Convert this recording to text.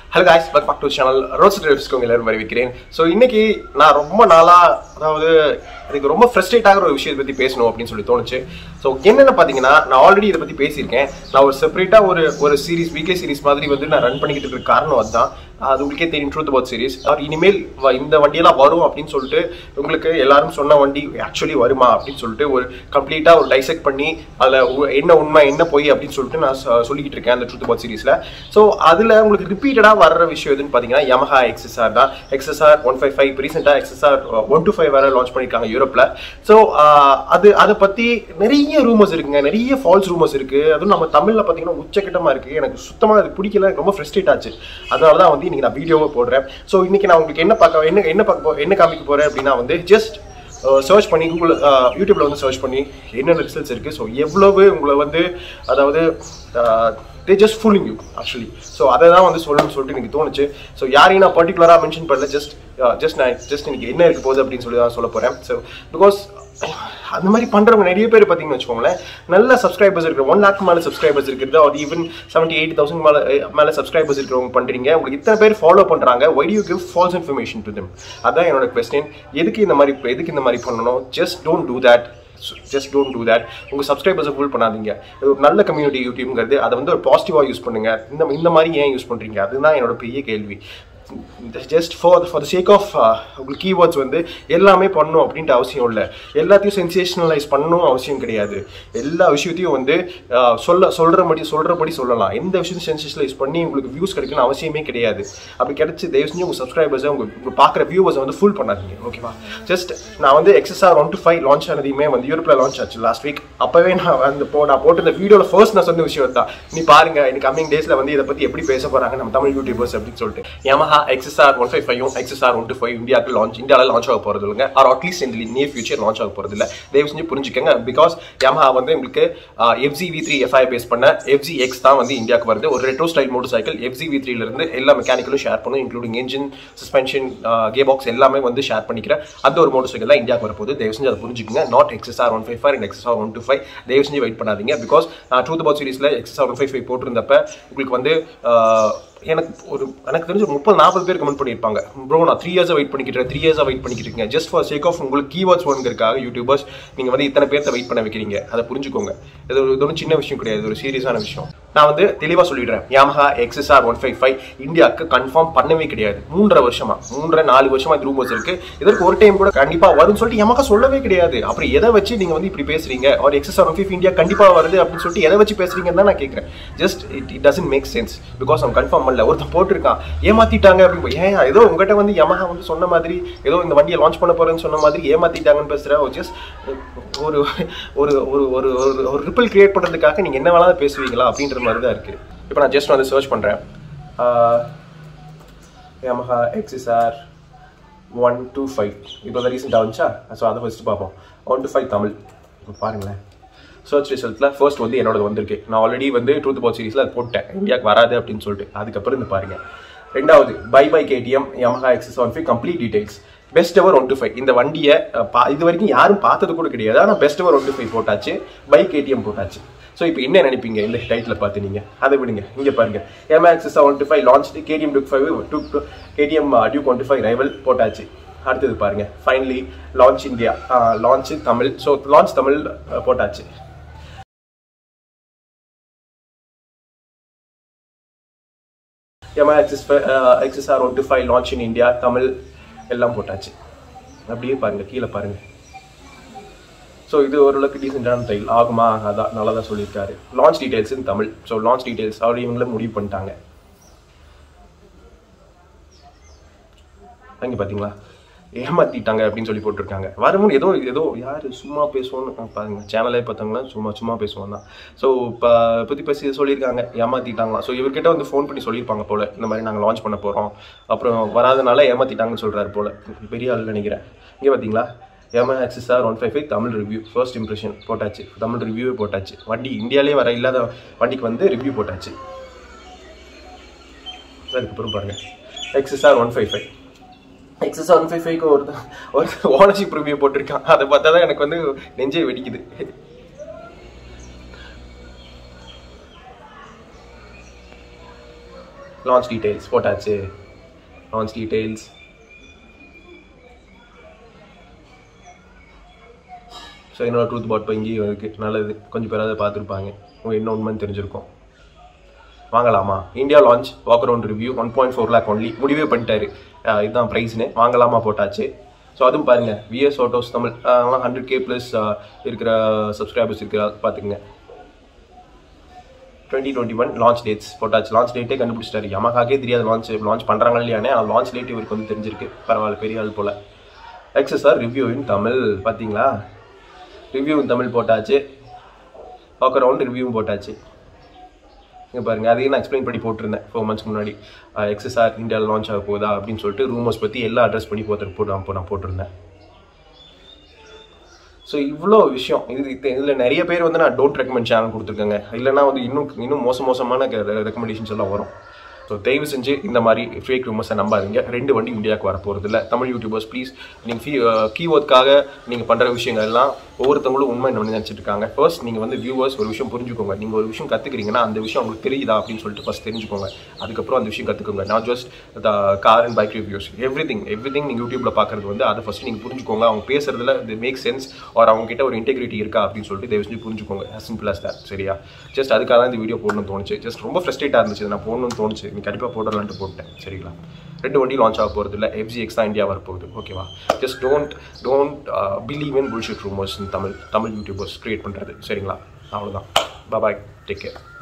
hello guys welcome back to channel Rose ட்ரிப்ஸ்க்கு உங்க எல்லாரும் வரவேற்கிறேன் ஸோ இன்னைக்கு நான் ரொம்ப நாளா அதாவது எனக்கு ரொம்ப ஃப்ரஸ்ட்ரேட் ஆகிற ஒரு விஷயத்தை பத்தி பேசணும் அப்படின்னு சொல்லி தோணுச்சு ஸோ என்னென்ன பார்த்தீங்கன்னா நான் ஆல்ரெடி இதை பத்தி பேசியிருக்கேன் நான் ஒரு செப்பரேட்டா ஒரு ஒரு சீரிஸ் வீக்லி சீரிஸ் மாதிரி வந்து நான் ரன் பண்ணிக்கிட்டு இருக்க காரணம் அதுதான் அது உங்களுக்கே தெரியும் ட்ரூத் அபவுட் சீரிஸ் அவர் இனிமேல் வ- இந்த வண்டியெல்லாம் வரும் அப்படின்னு சொல்லிட்டு உங்களுக்கு எல்லாரும் சொன்ன வண்டி ஆக்சுவலி வருமா அப்படின்னு சொல்லிட்டு ஒரு கம்ப்ளீட்டா ஒரு டைசெக்ட் பண்ணி அதுல உ- என்ன உண்மை என்ன பொய் அப்படின்னு சொல்லிட்டு நான் சொ- சொல்லிக்கிட்டு இருக்கேன் அந்த ட்ரூத் அபவுட் சீரிஸ்ல ஸோ அதுல உங்களுக்கு ரிப்பீட்டடா வர்ற விஷயம் எதுன்னு பாத்தீங்கன்னா Yamaha XSR தான் XSR ஒன் ஃபைவ் ஃபைவ் ரீசெண்டா XSR ஒன் டூ ஃபைவ் வேற லான்ச் பண்ணிருக்காங்க யூரோப்ல ஸோ அது அதை பத்தி நிறைய ரூமர்ஸ் இருக்குங்க நிறைய ஃபால்ஸ் ரூமர்ஸ் இருக்கு அதுவும் நம்ம தமிழ்ல பாத்தீங்கன்னா உச்சக்கட்டமா இருக்கு எனக்கு சுத்தமா அது பிடிக்கல எனக்கு ரொம்ப ஃப்ரெஸ்ட்ரேட் ஆச்சு அதனால தான் வந்து இன்னைக்கு நான் வீடியோவை போடுறேன் ஸோ இன்னைக்கு நான் உங்களுக்கு என்ன பார்க்க என்ன என்ன பார்க்க போ என்ன காமிக்க போறேன் அப்படின்னா வந்து ஜஸ்ட் சர்ச் பண்ணி கூகுள் யூடியூப்ல வந்து சர்ச் பண்ணி என்னென்ன ரிசல்ட்ஸ் இருக்கு ஸோ எவ்வளவு உங்களை வந்து அதாவது they just fooling you actually so அதை தான் வந்து சொல்லணும்னு சொல்லிட்டு எனக்கு தோணுச்சு ஸோ யாரையும் நான் பர்டிகுலராக மென்ஷன் பண்ணல ஜஸ்ட் ஜஸ்ட் நான் ஜஸ்ட் எனக்கு என்ன இருக்க போகுது அப்படின்னு சொல்லி தான் சொல்ல போகிறேன் ஸோ பிகாஸ் அந்த மாதிரி பண்றவங்க நிறைய பேர் பார்த்தீங்கன்னு வச்சுக்கோங்களேன் நல்ல சப்ஸ்கிரைபர்ஸ் இருக்கிற ஒன் லேக் மேலே சப்ஸ்கிரைபர்ஸ் இருக்கிறது ஒரு ஈவன் செவன்டி எயிட் தௌசண்ட் மேலே மேலே சப்ஸ்கிரைபர்ஸ் இருக்கிறவங்க பண்றீங்க உங்களுக்கு இத்தனை பேர் ஃபாலோ பண்றாங்க why you give false information to them அதான் என்னோட கொஸ்டின் எதுக்கு இந்த மாதிரி எதுக்கு இந்த மாதிரி பண்ணணும் just don't do that just don't do that உங்க சப்ஸ்கிரைபர்ஸை ஃபுல் பண்ணாதீங்க இது ஒரு நல்ல கம்யூனிட்டி யூடியூப்ங்கிறது அதை வந்து ஒரு பாசிட்டிவாக யூஸ் பண்ணுங்க இந்த இந்த மாதிரி ஏன் யூஸ் பண்றீங்க அதுதான் என்னோட பெரிய கேள்வி just for for the sake of உங்களுக்கு கீவேர்ட்ஸ் வந்து எல்லாமே பண்ணணும் அப்படின்ட்டு அவசியம் இல்லை எல்லாத்தையும் சென்சேஷனலைஸ் பண்ணணும் அவசியம் கிடையாது எல்லா விஷயத்தையும் வந்து uh, சொல்ல சொல்றபடி சொல்றபடி சொல்லலாம் எந்த விஷயத்தையும் சென்சேஷனலைஸ் பண்ணி உங்களுக்கு வியூஸ் கிடைக்கணும் அவசியமே கிடையாது அப்படி கிடைச்சி தயவு செஞ்சு உங்க சப்ஸ்கிரைபர்ஸை உங்க உங்க பார்க்குற வியூவர்ஸை வந்து ஃபுல் பண்ணாதீங்க ஓகேவா ஜஸ்ட் நான் வந்து XSR one two five launch ஆனதையுமே வந்து யூரோப்ல லான்ச் ஆச்சு லாஸ்ட் வீக் அப்பவே நான் அந்த போ நான் போட்டிருந்த வீடியோல ஃபர்ஸ்ட் நான் சொன்ன விஷயம் தான் நீ பாருங்க இந்த கம்மிங் டேஸ்ல வந்து இதை பத்தி எப்படி பேச போறாங்க நம்ம தமிழ் யூடியூபர்ஸ் அப்படின்னு சொல்லிட்டு Yamaha XSR one five five XSR one two five இந்தியாவுக்கு லான்ச் இந்தியாவில் லான்ச் ஆக போறது இல்லைங்க ஆர் அட்லீஸ்ட் இந்த நியர் ஃபியூச்சர் லான்ச் ஆக போறது இல்ல தயவு செஞ்சு புரிஞ்சுக்கங்க பிகாஸ் Yamaha வந்து உங்களுக்கு FZ V three FI base பண்ண எஃப்ஜி எக்ஸ் தான் வந்து இந்தியாவுக்கு வருது ஒரு retro style motorcycle FZ V த்ரீல இருந்து எல்லா மெக்கானிக்கலும் ஷேர் பண்ணும் including engine suspension gearbox எல்லாமே வந்து ஷேர் பண்ணிக்கிற அந்த ஒரு மோட்டர் சைக்கிள் தான் இந்தியாவுக்கு வரப்போகுது தயவு செஞ்சு அதை புரிஞ்சுக்கங்க not XSR one five five and XSR one two five தயவு செஞ்சு வெயிட் பண்ணாதீங்க பிகாஸ் ட்ரூத் அபவுட் சீரிஸ்ல எக்ஸ்எஸ்ஆர் ஒன் ஃபைவ் ஃபைவ் போட்டிருந்தப்ப உங்களுக்கு வந்து ஆஹ், எனக்கு ஒரு எனக்கு தெரிஞ்ச ஒரு முப்பது நாற்பது பேர் கமெண்ட் பண்ணியிருப்பாங்க ப்ரோ நான் த்ரீ இயர்ஸாக வெயிட் பண்ணிக்கிறேன் த்ரீ இயர்ஸாக வெயிட் பண்ணிக்கிட்டு இருக்கேன் ஜஸ்ட் ஃபார் சேக் ஆஃப் உங்களுக்கு கீவேர்ட்ஸ் வாங்குறதுக்காக யூடியூபர்ஸ் நீங்கள் வந்து இத்தனை பேர்த்த வெயிட் பண்ண வைக்கிறீங்க அதை புரிஞ்சுக்கோங்க இது ஒரு இது ஒன்றும் சின்ன விஷயம் கிடையாது இது ஒரு சீரியஸான விஷயம் நான் வந்து தெளிவாக சொல்லிடுறேன் Yamaha XSR one five five இந்தியாவுக்கு கன்ஃபார்ம் பண்ணவே கிடையாது மூன்றரை வருஷமா மூன்றரை நாலு வருஷமா இது ரூமர்ஸ் இருக்கு இதற்கு ஒரு டைம் கூட கண்டிப்பா வரும்னு சொல்லிட்டு Yamaha சொல்லவே கிடையாது அப்புறம் எதை வச்சு நீங்க வந்து இப்படி பேசுறீங்க ஒரு XSR ஒன் ஃபைவ் இந்தியா கண்டிப்பா வருது அப்படின்னு சொல்லிட்டு எதை வச்சு பேசுறீங்கன்னு தான் நான் கேட்கறேன் just it it doesn't make sense because அவன் கன்ஃபார்ம் பண்ணல ஒருத்தன் போட்டிருக்கான் ஏமாத்திட்டாங்க அப்படின்னு ஏன் ஏதோ உங்ககிட்ட வந்து Yamaha வந்து சொன்ன மாதிரி ஏதோ இந்த வண்டியை லான்ச் பண்ண போறேன்னு சொன்ன மாதிரி ஏமாத்திட்டாங்கன்னு பேசுற ஜஸ்ட் ஒரு ஒரு ஒரு ஒரு ஒரு ஒரு ரிப்பிள் கிரியேட் பண்றதுக்காக நீங்க என்ன வேணாலும் பேசுவீங்களா அப்படின்ற மாதிரி தான் இருக்கு இப்போ நான் ஜஸ்ட் வந்து சர்ச் பண்றேன் Yamaha XSR one two five இப்போ தான் ரீசெண்டாக வந்துச்சா ஸோ அதை ஃபஸ்ட்டு பார்ப்போம் ஒன் டூ ஃபைவ் தமிழ் இப்போ பாருங்களேன் சர்ச் ரிசல்ட்டில் ஃபர்ஸ்ட் வந்து என்னோட வந்திருக்கு நான் ஆல்ரெடி வந்து ட்ரூத் பால் சீரிஸில் அது போட்டேன் இந்தியாவுக்கு வராது அப்படின்னு சொல்லிட்டு அதுக்கப்புறம் இந்த பாருங்க ரெண்டாவது by by KTM Yamaha XS one five complete details best ever one two five இந்த வண்டியை அஹ், பா இது வரைக்கும் யாரும் பார்த்தது கூட கிடையாது ஆனால் best ever one two five போட்டாச்சு பை கேடிஎம் போட்டாச்சு ஸோ இப்போ என்ன நினைப்பீங்க இந்த டைட்டில் பார்த்து நீங்கள் அதை விடுங்க இங்கே பாருங்க எம்ஆக்ஸஸ் one two five launch KTM two five two KTM Duke one two five rival போட்டாச்சு அடுத்தது பாருங்க finally launch India launch Tamil so launch Tamil அஹ், போட்டாச்சு எம்ஐ எக்ஸஸ் XSR one two five launch in India Tamil எல்லாம் போட்டாச்சு அப்படியே பாருங்க கீழே பாருங்க ஸோ இது ஓரளவுக்கு டீசெண்டான டைல் ஆகுமா ஆகாதா நல்லா தான் சொல்லியிருக்காரு launch details in Tamil so launch details அவர் இவங்களே முடிவு பண்ணிட்டாங்க அங்கே பார்த்தீங்களா ஏமாத்திட்டாங்க அப்படின்னு சொல்லி போட்டிருக்காங்க வரும்போது ஏதோ ஏதோ யார் சும்மா பேசுவோன்னு பாருங்க சேனலே பார்த்தாங்களா சும்மா சும்மா பேசுவோம் தான் ஸோ இப்போ பற்றி பேசி சொல்லியிருக்காங்க ஏமாத்திட்டாங்களா ஸோ இவர்கிட்ட வந்து ஃபோன் பண்ணி சொல்லியிருப்பாங்க போல இந்த மாதிரி நாங்கள் லான்ச் பண்ண போகிறோம் அப்புறம் வராதனால ஏமாத்திட்டாங்கன்னு சொல்கிறாரு போல பெரிய ஆள் நினைக்கிறேன் இங்கே பார்த்தீங்களா எம்ஐ XSR one five five Tamil review first impression போட்டாச்சு தமிழ் ரிவ்யூவே போட்டாச்சு வண்டி இந்தியாவிலே வர இல்லாத வண்டிக்கு வந்து ரிவ்யூ போட்டாச்சு அதுக்கப்புறம் பாருங்க XSR one five five XS one five ஃபைவ்க்கு ஒரு ஒரு ஓனர்ஷிப் ரிவ்யூ போட்டிருக்கான் அதை பார்த்தா தான் எனக்கு வந்து நெஞ்சே வெடிக்குது லான்ச் டீடைல்ஸ் போட்டாச்சு லான்ச் டீடைல்ஸ் ஸோ என்னோட ட்ரூத் பாட் இப்போ இங்கேயும் இருக்குது நல்லது கொஞ்சம் பேராவது பார்த்துருப்பாங்க உங்களுக்கு என்ன உண்மைன்னு தெரிஞ்சிருக்கும் வாங்கலாமா India launch walk around review one point four lakh only முடிவே பண்ணிட்டாரு அஹ் இதுதான் ப்ரைஸ்னு வாங்கலாமா போட்டாச்சு ஸோ அதுவும் பாருங்க VS autos Tamil hundred K plus இருக்கிற சப்ஸ்கிரைபர்ஸ் இருக்கிற பார்த்துக்குங்க twenty twenty one launch dates போட்டாச்சு லான்ச் டேட்டே கண்டுபிடிச்சிட்டாரு யமகாக்கே தெரியாது லான்ச் லான்ச் பண்ணுறாங்க இல்லையானே ஆனால் லான்ச் டேட் இவருக்கு வந்து தெரிஞ்சிருக்கு பரவாயில்ல பெரிய ஆள் போல் எக்ஸஸ்ஆர் ரிவ்யூ இன் தமிழ் பார்த்தீங்களா ரிவ்யூ இன் தமிழ் போட்டாச்சு வாக் அரவுண்ட் ரிவ்யூவும் போட்டாச்சு இங்கே பாருங்க அதையும் நான் எக்ஸ்பிளைன் பண்ணி போட்டிருந்தேன் ஃபோர் மந்த்ஸ் முன்னாடி எக்ஸஸ்ஆர் இந்தியாவில் லான்ச் ஆக போதா அப்படின்னு சொல்லிட்டு ரூமர்ஸ் பற்றி எல்லாம் அட்ரஸ் பண்ணி போட்டு போட்டு அப்போ நான் போட்டிருந்தேன் ஸோ இவ்வளோ விஷயம் இது இதில் நிறைய பேர் வந்து நான் டோன்ட் ரெக்கமெண்ட் சேனல் கொடுத்துருக்கேங்க இல்லைன்னா வந்து இன்னும் இன்னும் மோசமோசமான ரெக்கமெண்டேஷன்ஸ் எல்லாம் வரும் ஸோ தயவு செஞ்சு இந்த மாதிரி ஃபேக் ரூமர்ஸை நம்பாதீங்க ரெண்டு வண்டி இந்தியாவுக்கு வர போகிறது இல்லை தமிழ் யூடியூபர்ஸ் ப்ளீஸ் நீங்கள் ஃபீ கீவேர்ட்காக நீங்கள் பண்ணுற விஷயங்கள் எல்லாம் ஒவ்வொருத்தவங்களும் உண்மை என்ன நினச்சிட்டு இருக்காங்க ஃபர்ஸ்ட் நீங்கள் வந்து வியூவர்ஸ் ஒரு விஷயம் புரிஞ்சுக்கோங்க நீங்கள் ஒரு விஷயம் கற்றுக்கிறீங்கன்னா அந்த விஷயம் உங்களுக்கு தெரியுதா அப்படின்னு சொல்லிட்டு ஃபஸ்ட் தெரிஞ்சுக்கோங்க அதுக்கப்புறம் அந்த விஷயம் கற்றுக்கோங்க not just the car and bike reviews everything everything நீங்கள் யூடியூப்பில் பார்க்குறது வந்து அதை ஃபஸ்ட் நீங்கள் புரிஞ்சுக்கோங்க அவங்க பேசுறதுல இது மேக் சென்ஸ் ஆர் அவங்க கிட்ட ஒரு இன்டெகிரிட்டி இருக்கா அப்படின்னு சொல்லிட்டு தயவு செஞ்சு புரிஞ்சுக்கோங்க சிம்பிள் as that சரியா ஜஸ்ட் அதுக்காக தான் இந்த வீடியோ போடணும்னு தோணுச்சு ஜஸ்ட் ரொம்ப ஃப்ரெஸ்ட்ரேட்டாக இருந்துச்சு இதை நான் போடணும்னு தோணுச்சு நீ கண்டிப்பாக போடலான்ட்டு போட்டேன் சரிங்களா ரெண்டு வண்டி லான்ச் ஆக போகிறது இல்லை எஃப்ஜி எக்ஸ் தான் இந்தியா வர போகுது ஓகேவா just don't don't believe in bullshit rumours Tamil Tamil YouTubers create பண்ணுறது சரிங்களா அவ்வளோதான் பாய் டேக் கேர்